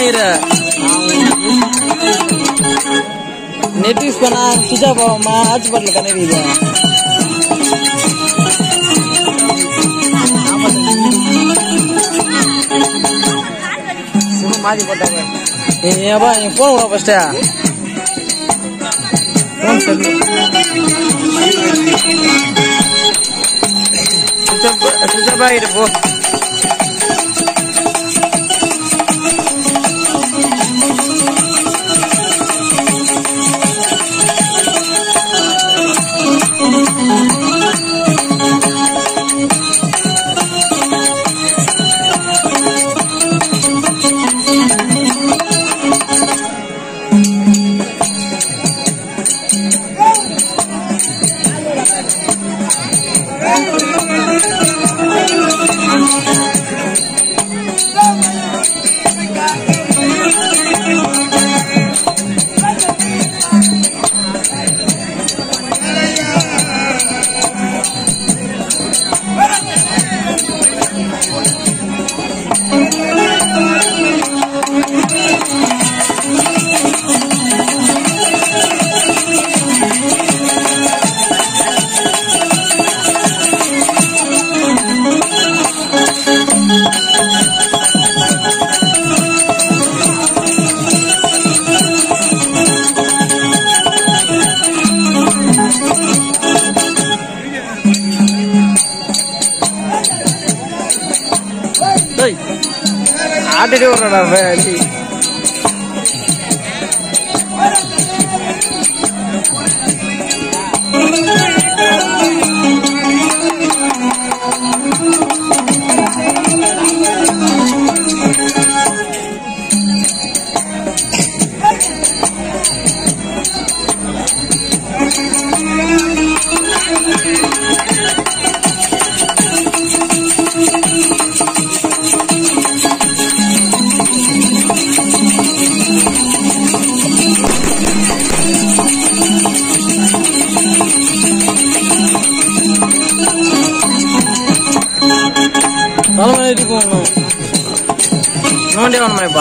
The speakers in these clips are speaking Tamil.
பண்ணிக்கிற நெட் யூஸ் பண்ணா சுவிட்ச் ஆஃப் ஆகுமா ஹாட்ஸ்பாட்ல கனெக்ட் இது சிம் மாத்தி போட்டாங்க நீ ஏப்பா நீ ஃபோன் விட ஃபர்ஸ்ட்டு ஃபோன் சொல்லு சுவிட்ச் ஆஃப் ஆகிட்டு போ டேய் ஆட்டிட்டே வர்றடா வண்டி தலைமை ஏற்றி போகணும் நோண்டி வேணுமாப்பா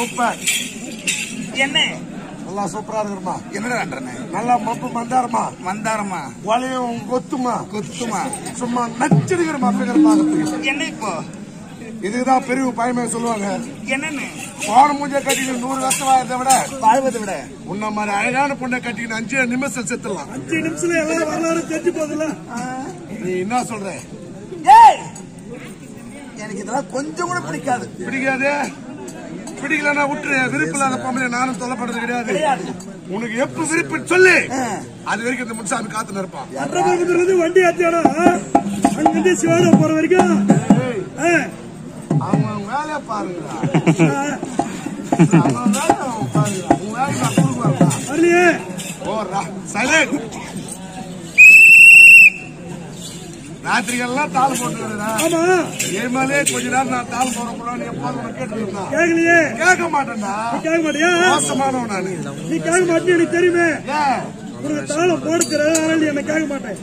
சூப்பர் என்ன நல்லா சூப்பரா இருக்குமா என்னடான்றனே நல்லா மப்பு மந்தாரமா மந்தாரமா வளையும் கொத்துமா கொத்துமா சும்மா நச்சடிக்கிறமா பிகர் பாக்கிறதுக்கு என்ன இப்போ இதுதான் பெரிய பயமே சொல்லுவாங்க என்னன்னு போன மூஞ்ச கட்டிட்டு நூறு வருஷம் வாழ்றதை விட வாழ்வதை விட உன்ன மாதிரி அழகான பொண்ணை கட்டிக்கிட்டு அஞ்சு நிமிஷம் செத்துடலாம் அஞ்சு நிமிஷத்துல எல்லாம் வரலாறு தெரிஞ்சு போகுதுல்ல நீ என்ன சொல்ற ஏய் எனக்கு இதெல்லாம் கொஞ்சம் கூட பிடிக்காது பிடிக்காது பிடிக்கலன்னா விட்டுரு விருப்பம் இல்லாத பொம்பளை நானும் தொல்லப்படுறது கிடையாது கிடையாது உனக்கு எப்ப விருப்பம் சொல்லு அது வரைக்கும் இந்த முன்சாமி காத்து நிற்பான் அட்டபாக்கத்துல இருந்து வண்டி ஆத்தியானா அங்கிருந்து சிவாடா போற வரைக்கும் ஆ, அவங்க அவங்க வேலையை பாருங்கடா ஆ, அவன் வேலையை அவன் பாருங்கடா உன் வேலையை நான் கொடுக்குறேன்டா. வரலையே ஓடுறா சைலண்ட் ராத்திரிகள்லாம் தாள் போட்டுக்கிறா ஆமா ஏமாலே கொஞ்ச நேரம் நான் தாள் போட போறான்னு எப்போதும் உனக்கு கேட்டுருந்தா கேட்கலையே கேட்க மாட்டேன்டா கேட்க மாட்டியா மோசமானவன் நானு நீ கேட்க மாட்டேன்னு எனக்கு தெரியுமே ஏன் உனக்கு தாளம் போட தெரியாது அதனால நீ என்ன கேட்க மாட்டேன்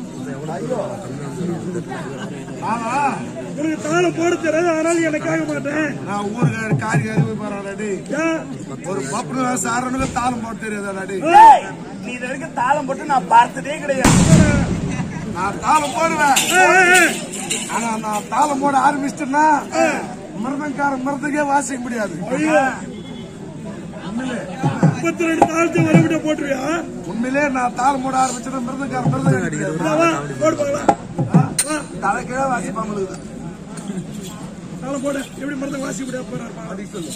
ஆமா உனக்கு தாளம் போட தெரியாது அதனால நீ என்ன கேட்க மாட்டேன் நான் ஊருக்காரு காரி அறிவு போறாடி ஏன்? ஒரு பப்புனு சாரனுக்கு தாளம் போட்டு தெரியாதாடி ஏய், நீ இது வரைக்கும் தாளம் போட்டு நான் பார்த்ததே கிடையாது நான் தாளம் போடுவேன் ஏய், ஏய், ஏய். ஆனா நான் தாளம் போட ஆரம்பிச்சிட்டேன்னா மிருதங்கார மிருதங்கே வாசிக்க முடியாது முப்பத்தி ரெண்டு தாளத்தை வரவிட்ட போட்டுருவியா உண்மையிலே நான் தாளம் போட ஆரம்பிச்சேன்னா மிருதங்கார மிருதங்க கிடையாது. வா, வா, போடு பார்க்கலாம் வா, தலைக்கீழ வாசிப்பாங்களுக்கு தாளம் போடு எப்படி மரத்தை வாசி முடியாது போறாரு சொல்லு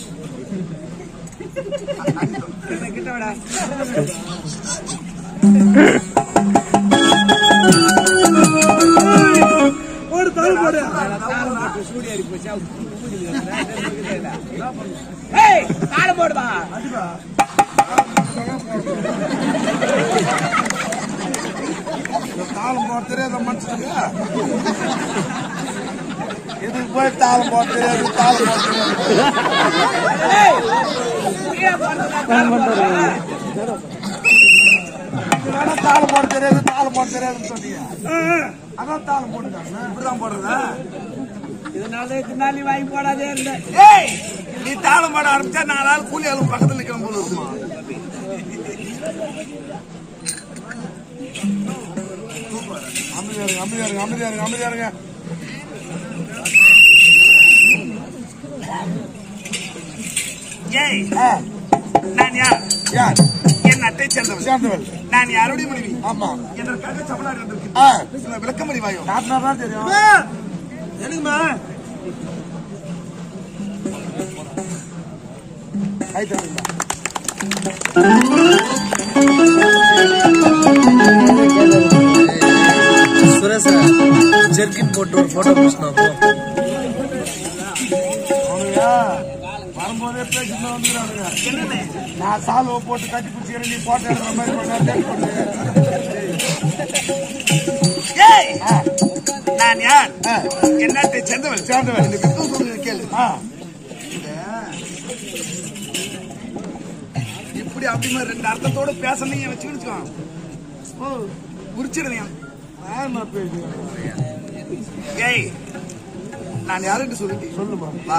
போடு தாளம் போடு இந்த தாளம் போட தெரியாத மனுஷனுங்க இதுக்கு போய் தாளம் போட தெரியாது தாளம் போட தெரியாது இதனால தாளம் போட தெரியாது தாளம் போட தெரியாதுன்னு சொன்னீங்க ஆ, ஆ. அதான் தாளம் போட்டுட்டாங்க இப்படிதான் போடுறதா இதனால நாளை வாங்கி போடாதே இருந்தேன் ஏய் நீ தாளம் பாட ஆரம்பிச்சா நாலு நாள் கூலி ஆளும் பக்கத்துல நிக்கிற போல இருக்குமா அமைதியா இருங்க அமைதியா இருங்க அமைதியா இருங்க அமைதியா இருங்க ஏய் நான் யார் யார் என் அட்டை சேர்ந்தவன் சேர்ந்தவள் நான் யாருடைய மனைவி ஆமா இதற்காக தமிழ்நாடு வந்திருக்கு ஆ சில விளக்கமணி வாயோ காட்டினா தான் தெரியும் எனக்குமா கை தருங்களா சுரேஷ் ஜெர்கின் போட்டு ஒரு போட்டோ பிடிச்சினோம் அவனுங்க வரும்போதே பேசிட்டு வந்துடுறானுங்க என்னன்னு நான் சால்வை போட்டு கட்டி பிடிச்சிக்கிறேன் நீ போட்டோ எடுக்கிற மாதிரி பண்ணா டேக் பண்ணு ஏய் நான் யார் ஆ. என் நாட்டை சேர்ந்தவள் சேர்ந்தவள். இந்த வித்து சொல்லுங்க கேளு ஆ இப்படி அப்படி மாதிரி ரெண்டு அர்த்தத்தோட பேசணும் வச்சுக்கிட்டு ஓ உரிச்சிடுவேன் நான் என்ன பேசுகிறேன் ஏய் நான் யாருன்னு சொல்லிட்டு சொல்லுமா வா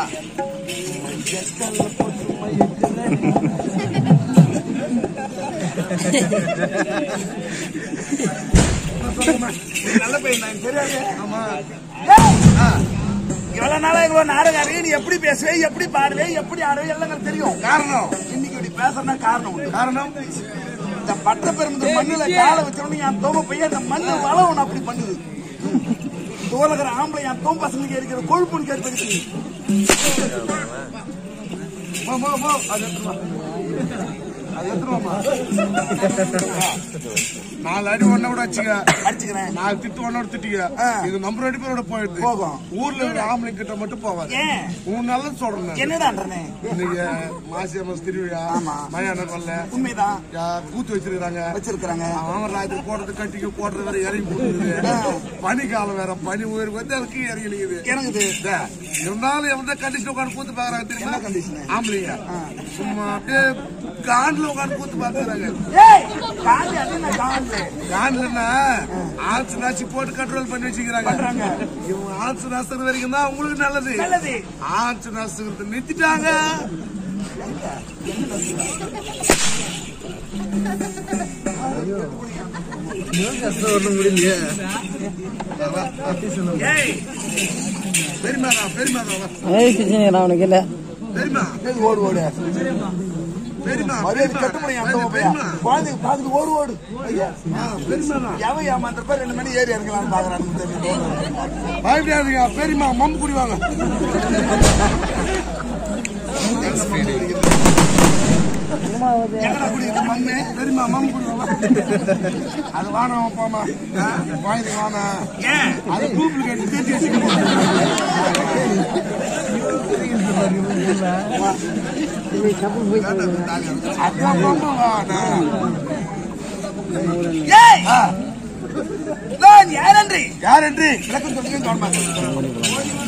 நீ நல்ல பையன் தான், எனக்கு தெரியாது ஆமா ஏய், இவ்வளவு நாளா இவ்வளவு நாடகம் ஆடுவே, நீ எப்படி பேசுவே எப்படி பாடுவே எப்படி ஆடுவே எல்லாம் எனக்கு தெரியும் காரணம் இன்னைக்கு இப்படி பேசுறதுனா காரணம் உண்டு காரணம் இந்த பட்ட பெரும்பு மண்ணுல காலை வச்சோடனே என் தோம பையன் அந்த மண்ணு வளம் ஒண்ணு அப்படி பண்ணுது தோலகிற ஆம்பளை என் தோம் பசங்களுக்கு இருக்கிற கொழுப்புன்னு கேட்டு மோ மோ மோ அது எடுத்துட்டு வா. அது எடுத்துட்டு வாம்மா. நாலு அடி ஒன்ன கூட வச்சுக்க அடிச்சுக்கிறேன் நாலு திட்டு ஒன்னோட திட்டிக்க ஆ. இது நம்ம ரெண்டு பேரோட போயிடுது போகும். ஊர்ல இருக்கிற ஆம்பளை கிட்ட மட்டும் போவாது ஏன் உன் நல்லது சொல்றேன் நான். என்னடான்றனே இன்னைக்கு மாசி அம்மஸ் திருவிழா ஆமா. மயான கொல்ல உண்மைதான் கூத்து வச்சிருக்காங்க வச்சிருக்கிறாங்க அவன் ராத்திரி போடுறது கட்டிக்கு போடுறது வேற இறங்கி போடுது பனி காலம் வேற பனி உயிர் வந்து அதுக்கு இறங்கி நிக்குது எனக்கு இந்த, இருந்தாலும் எவ்வளவு கண்டிஷன் உட்காந்து கூத்து பாக்குறாங்க தெரியுமா என்ன condition? ஆம்பளைங்க சும்மா அப்படியே காண்டில் உட்காந்து கூத்து பாக்குறாங்க ஏய் காந்தி அது நான் காந்தி காண்டில்னா ஆல்ஸ் நாச்சி போட்டு கண்ட்ரோல் பண்ணி வச்சுக்கிறாங்க இவங்க ஆல்ஸ் நசுறது வரைக்கும் தான் உங்களுக்கு நல்லது நல்லது ஆல்ஸ் நசுக்கிறது நிறுத்திட்டாங்க கஷ்டம் ஒண்ணும் முடியலையே ஏய் பெரியமா பெரியமா ஏய் கிச்சன் அவனுக்கு இல்ல பெரியமா எது ஓடு ஓடு பெரியமா மரியாதை கட்டுப்படி அந்த பையன் குழந்தைக்கு பார்த்துட்டு ஓடு ஓடு ஐயா பெரியமா எவன் ஏமாந்துருப்பா ரெண்டு மணி ஏறி இறங்கலாம்னு பாக்குறான்னு தெரியும் பயப்படாதீங்க பெரியமா மம்பு குடிவாங்க எங்கடா குடிக்கிற மம்மு பெரியமா மம்பு குடிவாங்க அது வானம் போமா வாங்கி வானம் ஏன் அது டூப்ளிகேட் தேடி வச்சுக்கணும் அதான் மம்பு வானம் ஏய் நான் யாரன்றி யார் என்று விளக்கம் சொல்லுங்க கவனமாக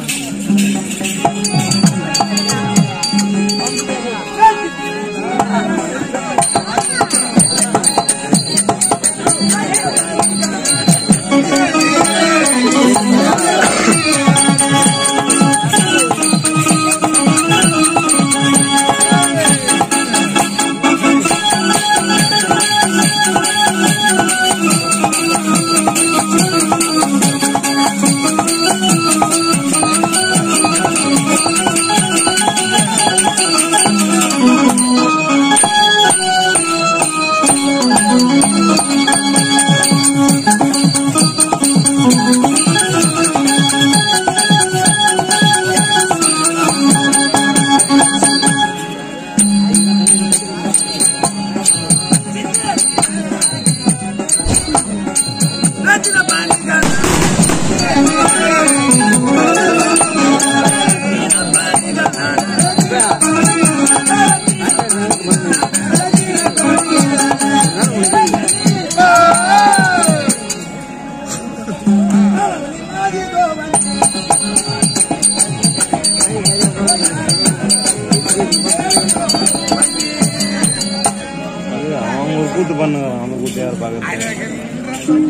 அவங்க கூட்டு பண்ணுங்க அவங்க கூட்டு யார் பாக்குறது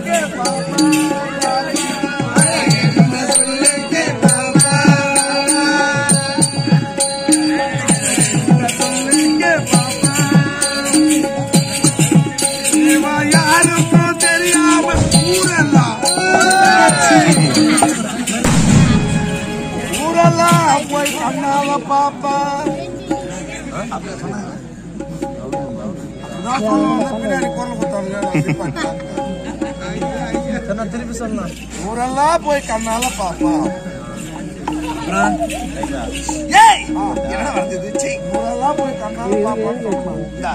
யாருக்கும் தெரியாம ஊரெல்லாம் ஊரெல்லாம் போய் கண்ணால பாப்பா பின்னாடி குரல் கொடுத்தாங்க திருப்பி சொல்லலாம் ஊரெல்லாம் போய் கண்ணால பாப்பா ஏய் என்ன வந்தது சீ ஊரெல்லாம் போய் கண்ணால பாப்பான்னு சொல்றாங்க இந்தா.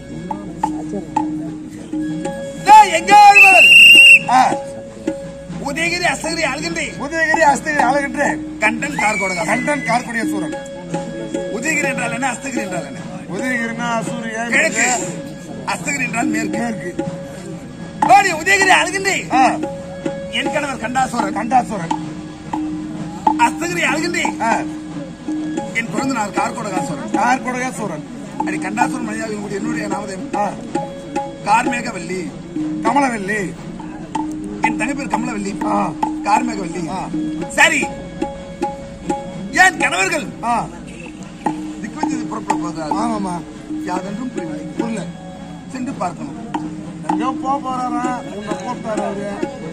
டேய், எங்க வருவர்? ஆ. உதயகிரி அசகிரி அழுகின்றி உதயகிரி அஸ்தகிரி அழகின்றே கண்டன் கார்கோடகா கண்டன் கார்குடிய சூரன் உதயகிரி என்றால் என்ன அஸ்தகிரி என்றால் என்ன உதயகிரினா சூரியன் கிழக்கு அஸ்தகிரி என்றால் மேற்கு மேற்கு ஓடி உதயகிரி அழுகின்றி ஆ, என் கணவர் கண்டாசோரன் கண்டாசுரன் அஸ்தகிரி அழுகின்றி ஆ, என் குழந்தைனார் கார்கோடகாசோரன் கார்குடைய சூரன் அடி கண்டாசோரன் மனிதாவின் கூடிய என்னுடைய நாமதம் ஆ, கார்மேகவல்லி கமலவல்லி என் தங்க பேர் கமலவல்லி ஆ, கார்மேகவல்லி ஆ. சரி என் கணவர்கள் ஆ, திக்வஞ்சது புறப்பட போகிறார் ஆமாமா யாதென்றும் புரியவில்லை புரியல சென்று பார்க்கணும் எங்கேயோ போக போறாரா உன்னை கூப்பிட்டாரு அவரு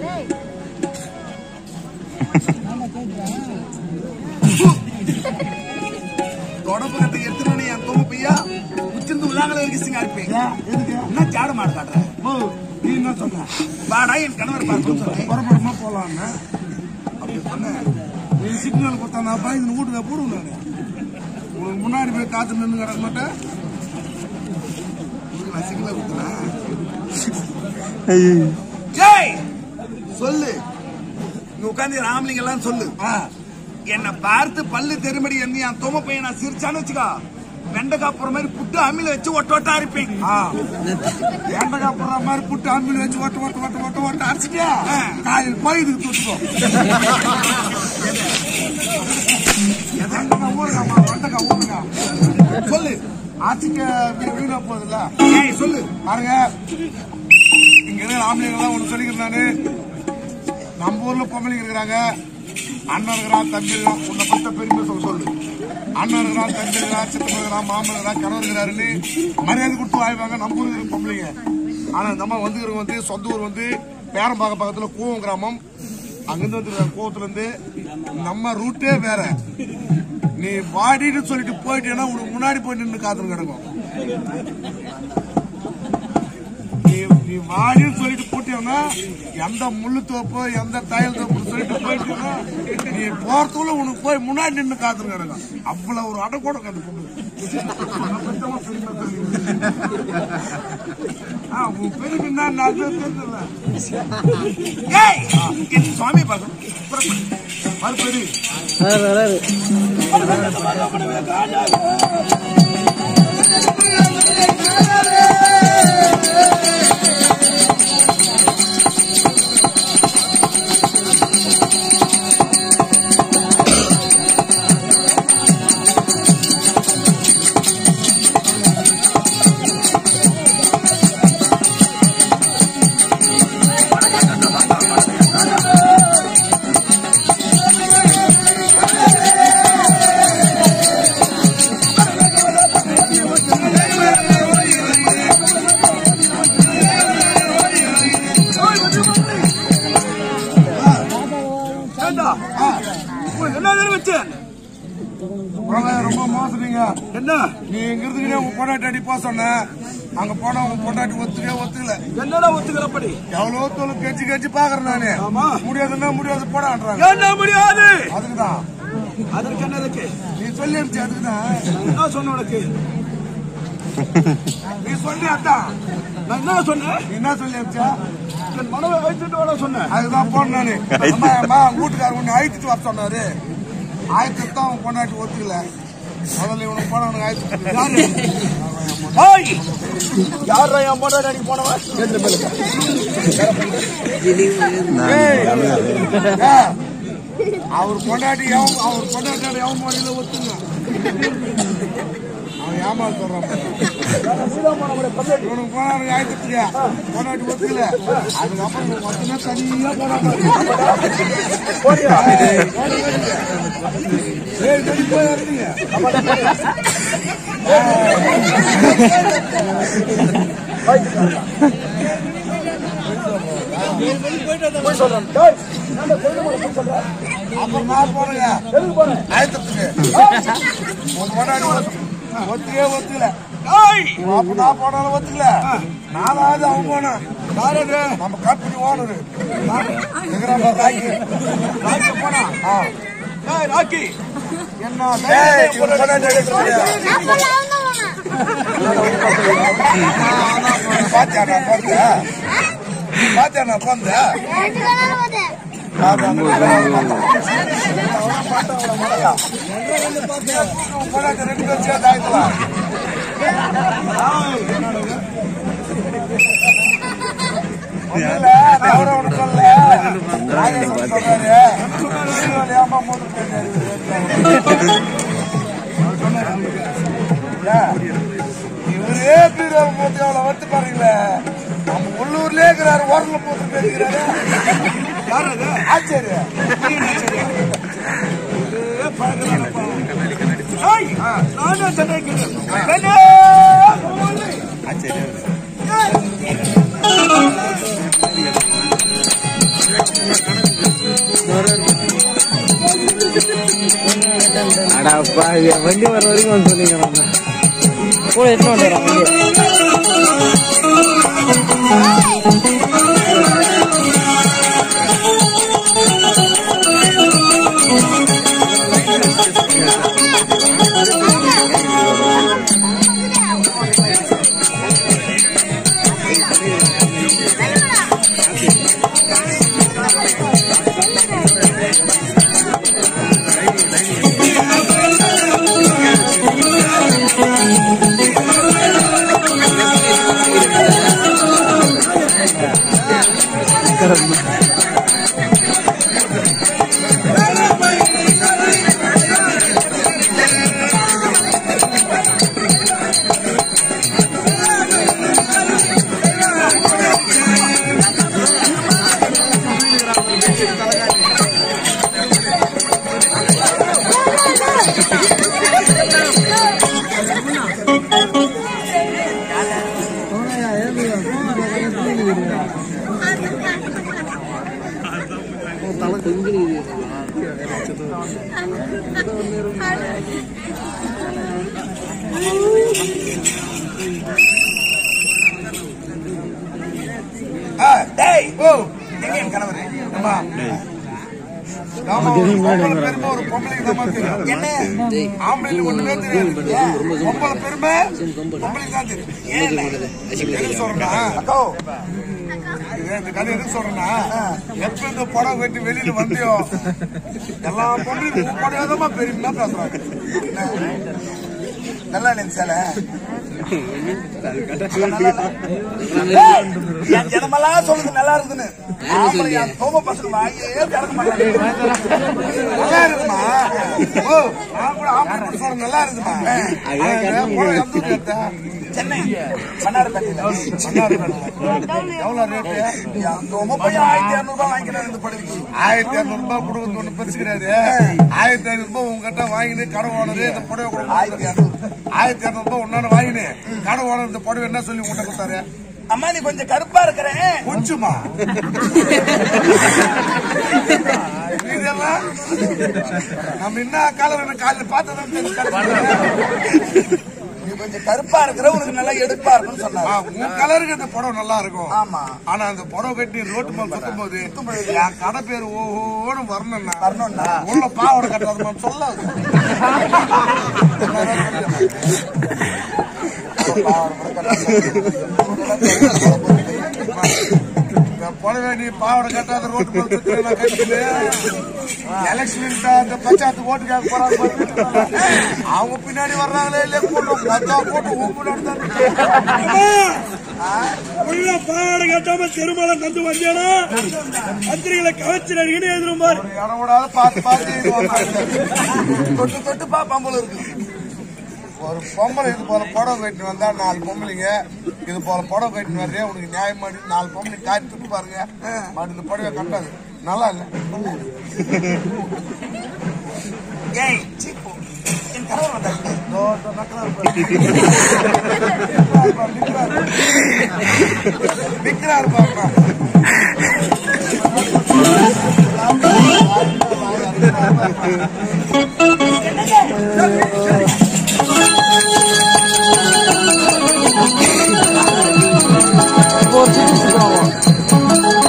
தொடப்பு கட்டை எடுத்துன்னு என் தொம்பு பையா உச்சிந்து உள்ளாங்கல வரைக்கும் சிங்காரிப்பேன் ஏன், எதுக்கு என்ன ஜாட மாடு காட்டுற ஓ, நீ என்ன சொன்ன வாடா என் கணவர் பார்க்கணும் சொன்னேன் புறப்படமா போலான்னு அப்படி சொன்னேன் நீ சிக்னல் கொடுத்தா நான் பாய் வீட்டுல போடுவேன் நானு உனக்கு முன்னாடி போய் காத்து நின்று கிடக்க மாட்டேன் உனக்கு நான் சிக்னல் கொடுத்தேன் ஜெய் சொல்லு இங்க உட்காந்து ராமலிங்க எல்லாம் சொல்லு என்ன பார்த்து பல்லு தெருமடி என்ன என் தொம பையன் நான் சிரிச்சான்னு வச்சுக்கோ வெண்டைக்காய் போற மாதிரி புட்டு அம்மில வச்சு ஒட்ட ஒட்ட அரிப்பேன் ஏண்டகா போடுற மாதிரி புட்டு அம்பில் வச்சு ஓட்ட ஓட்ட ஓட்ட ஓட்ட ஓட்ட அரைச்சிட்டியா ஆ. காயில் போய் இதுக்கு தூச்சுக்கோ வெண்டைக்காய் ஊறுகாம்மா, வெண்டைக்காய் ஊறுகாய். சொல்லு ஆச்சிக்க வீ- வீணா போகுதுல்ல ஏய் சொல்லு பாருங்க இங்க இருக்கிற ஆம்பளைங்கெல்லாம் ஒண்ணு சொல்லிக்கிறேன் நானு நம்ம ஊர்ல பொம்பளைங்க இருக்கிறாங்க அண்ணன் இருக்கிறான் தம்பி இருக்கிறான் உன்னை பத்த பெருமை சொல்ல சொல்லு அண்ணன் இருக்கிறான் தம்பி இருக்கிறான் சித்தப்பா இருக்கிறான் மாமன் இருக்கிறான் கணவர் இருக்கிறாருன்னு மரியாதை கொடுத்து வாய்ப்பாங்க நம்ம ஊருக்கு இருக்கிற பொம்பளைங்க ஆனா இந்த அம்மா வந்துக்கிறவங்க வந்து சொந்த ஊர் வந்து பேரம்பாக்க பக்கத்துல கூவம் கிராமம் அங்கிருந்து வந்து கோவத்துல இருந்து நம்ம ரூட்டே வேற நீ வாடின்னு சொல்லிட்டு போயிட்டேன்னா உனக்கு முன்னாடி போய் நின்று காத்துன்னு கிடக்கும் நீ நீ வாடின்னு சொல்லிட்டு போட்டியோன்னா எந்த முள்ளு தோப்போ எந்த தையல் தோப்பு சொல்லிட்டு போயிட்டீங்கன்னா நீ போறதுக்குள்ள உனக்கு போய் முன்னாடி நின்று காத்துன்னு கிடக்கும் அவ்வளவு ஒரு அடக்கூட கண்டு பொண்ணு ஆ, உன் பெருமைன்னா நான் தெரியல ஏய் என் சுவாமி பார்க்கணும் மறுபடி வராரு வராரு ஏண்டா உனக்கு என்ன தெரியும் வச்சேன் பிரளயம் ரொம்ப மோசடிங்க என்ன நீ இங்க இருந்துக்கிட்டே உன் பொண்டாட்டி அடி போக சொன்ன அங்க போனா உன் பொண்டாட்டி ஒத்துக்கவே ஒத்துக்கல என்னடா ஒத்துக்கிறப்படி எவ்வளவு தொழில் கெச்சு கெச்சு பாக்குறேன் நானு ஆமா. முடியாதுன்னா முடியாது போடான்றாங்க என்ன முடியாது அதுக்குதான் அதற்கு என்னதுக்கு நீ சொல்லி அனுப்பிச்சு அதுக்குதான் என்ன சொன்ன உனக்கு நீ சொல்லி அதான் நான் என்ன சொன்னேன் நீ என்ன சொல்லி அனுப்பிச்சா என் மனதை வைத்துட்டு வர சொன்னேன் அதுதான் போன நானு அம்மா அம்மா வீட்டுக்காரர் உன்னை அழைச்சிட்டு வர சொன்னாரு ஆயிரத்தி தான் அவன் பொண்டாட்டி ஒத்துக்கல அதில் இவனுக்கு போன அவனுக்கு ஆயிரத்தி ஏய் யாரா என் பொண்டாட்டி அடிக்க போனவன் அவர் பொண்டாட்டி எவன் அவர் பொண்டாட்டி எவன் மொழியில ஒத்துங்க அவன் ஏமாறு சொல்றான் இவனுக்கு போனானுங்க ஆயிரத்துக்கு பொண்டாட்டி ஒத்துக்கல அதுக்கப்புறம் இவன் மட்டும்தான் தனியா போனாங்க ஏய் தனி போய் இறங்குங்க போய் சொல்றேன் டேய், அப்புறம் நான் போறேங்க எதுக்கு போறேன் ஆயிரத்துக்கு உன் பொண்டாட்டி ஒத்து- ஒத்துக்கவே ஒத்துக்கல டேய் அப்ப நான் போனாலும் ஒத்துக்கல நாலாவது அவன் போனான் யார் அது நம்ம கம்பெனி ஓனரு ராக்கி ராக்கி போனா ஆ. டேய் ராக்கி என்ன டேய், இவன் பொண்டாட்டி அடிக்கிறாயா? பாத்தியா நான் பிறந்த பாத்தியா நான் பிறந்த பொண்டாட்டி ரெண்டு பேரும் சேர்ந்து ஆயிக்கலாம் இல்ல, நான் கூட உனக்கு சொல்லல. நாகேஸ்வரன் சொல்றாரு. சீனிவாலி ஏம்மா மூணு பேர் ஏன், இவரே பீரோல போட்டு எவ்வளவு வருத்து பாருங்களே நம்ம உள்ளூர்லயே இருக்கிறாரு உரல போட்டு பேசுகிறாரு யார் அது ஆச்சரியம் ஏய் நானே சென்னைக்கு சென்னை அடாப்பா வண்டி வர வரைக்கும் வந்து சொன்னீங்க நம்ம கூட எத்தனை வந்து வரோம் வண்டி ஆ ஆ, டேய் ஓ எங்க என் கணவர் அம்மா. ஆமா, ஒரு பொம்பளை பெருமை ஒரு பொம்பளைக்கு தான் தெரியும். என்ன ஆம்பளைக்கு ஒண்ணுமே தெரியாது. பொம்பளை பெருமை பொம்பளைக்கு தான் தெரியும். ஏன் எதுக்கு சொல்றேன்னா, அக்கோ இது இந்த கதை எதுக்கு சொல்றேன்னா, எப்ப இந்த படம் கட்டி வெளியில வந்தியோ எல்லா பொம்பளையும் உன் படம் பெருமையா பேசுறாங்க நல்லா நினைச்சால என் ஜனமெல்லாம் சொல்லுது நல்லா இருக்குன்னு ஆம்பளை என் தோம பசங்க வாயே திறக்க மாட்டாங்க நல்லா இருக்குமா ஓ நான் கூட ஆம்பளை கூட சொல்றேன் நல்லா இருக்குமா அவன் படம் எந்த ஊர்ல எடுத்த? சென்னை மன்னார் பேட்டையில மன்னார் பேட்டை. எவ்வளவு ரேட்டு என் தோம பையன் ஆயிரத்தி இரநூறு ரூபாய் வாங்கிக்கிறான் இந்த படத்துக்கு ஆயிரத்தி இருநூறு ரூபாய் கொடுக்கறது ஒண்ணு பெருசு கிடையாது ஆயிரத்தி ஐநூறு ரூபாய் உங்ககிட்ட வாங்கினு கடை ஓனரு இந்த புடவை கொடுக்க ஆயிரத்தி இரநூறு ஆயிரத்தி இருநூறு ரூபாய் உன்னான வாங்கினு கடை ஓனர் இந்த புடவை என்ன சொல்லி உங்ககிட்ட கொடுத்தாரு அம்மா நீ கொஞ்சம் கருப்பா இருக்கிறேன் கொஞ்சமா இதெல்லாம் நம்ம என்ன காலம் காலையில பார்த்ததான் தெரியும் நீ கொஞ்சம் கருப்பா இருக்கிற உனக்கு நல்லா எடுப்பா இருக்கும்னு ஆ, சொன்னாங்க உன் கலருக்கு இந்த புடவை நல்லா இருக்கும் ஆமா. ஆனா அந்த புடவை கட்டி ரோட்டு மேல சுத்தும் போது என் கடை பேர் ஓஹோன்னு வரணும்னா வரணும்னா? உள்ள பாவாடை கட்டாத சொல்லாது இந்த புடவை நீ பாவாடை கட்டாத ரோட்டு மேல சுத்துற நான் கட்டிட்டு எலெக்ஷன் அந்த பஞ்சாயத்து ஓட்டு கேட்க போறாங்க பாரு வீட்டுக்கு. அவங்க பின்னாடி வர்றாங்களே இல்லையா கூட்டம் மொத்தா போட்டு உன் முன்னாடி தான் நிக்கிறேன். உள்ள பாவாடை கட்டாம திருமணம் தந்து வந்தேனா மந்திரிகளை கவர்ச்சி நடிகை எதிரும் இடம் விடாத பார்த்து பார்த்து இது வந்தாங்க. தொட்டு தொட்டு பாப்பான் போல இருக்கு ஒரு பொம்பளை இது போல புடவை கட்டிட்டு வந்தா நாலு பொம்பளைங்க இது போல புடவை கட்டிட்டு வர்றே உனக்கு நியாயம் பண்ணி நாலு பொம்பளை காட்டி துட்டு பாருங்க மாட்டு இந்த புடவை கட்டாது நல்லா இல்ல ஏய் சீ, போ. என் கணவர் வந்தாரு இதோ, இதோ நக்கலா இருப்பாரு. நிக்கிறாரு பாப்பா இப்போ ஒரு சுத்தி சுத்துவாங்க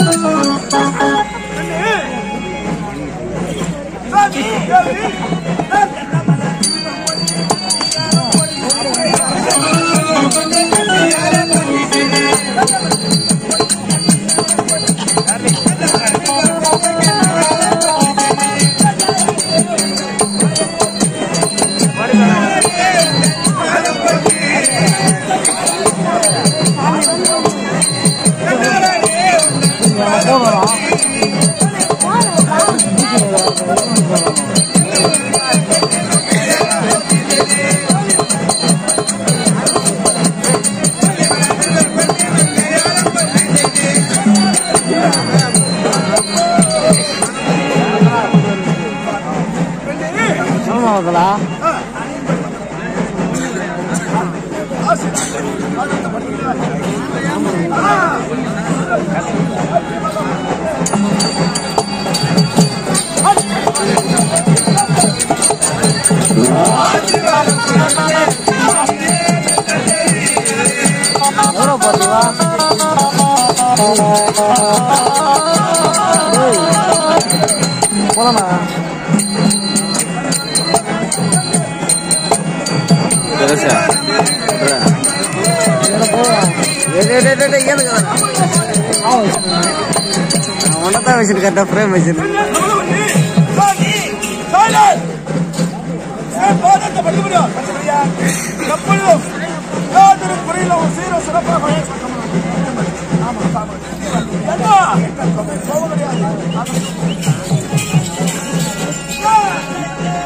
ஆமா அதலா எவ்வளோ போறீங்களா போலாமா பெருசா ஒன்னதான் வச்சிருக்கேன் கரெக்டாக ஃப்ரேம் வச்சிருக்கேன் சாமி, சாயலர். ஏன் பாதத்தை படிக்க முடியும்? படிக்க முடியாது. எப்பொழுதும் யாதொரு குறையிலும் ஒரு சீர சிறப்பாக வழி ஆமா, சாமி. என்ன? கோபம் கிடையாது.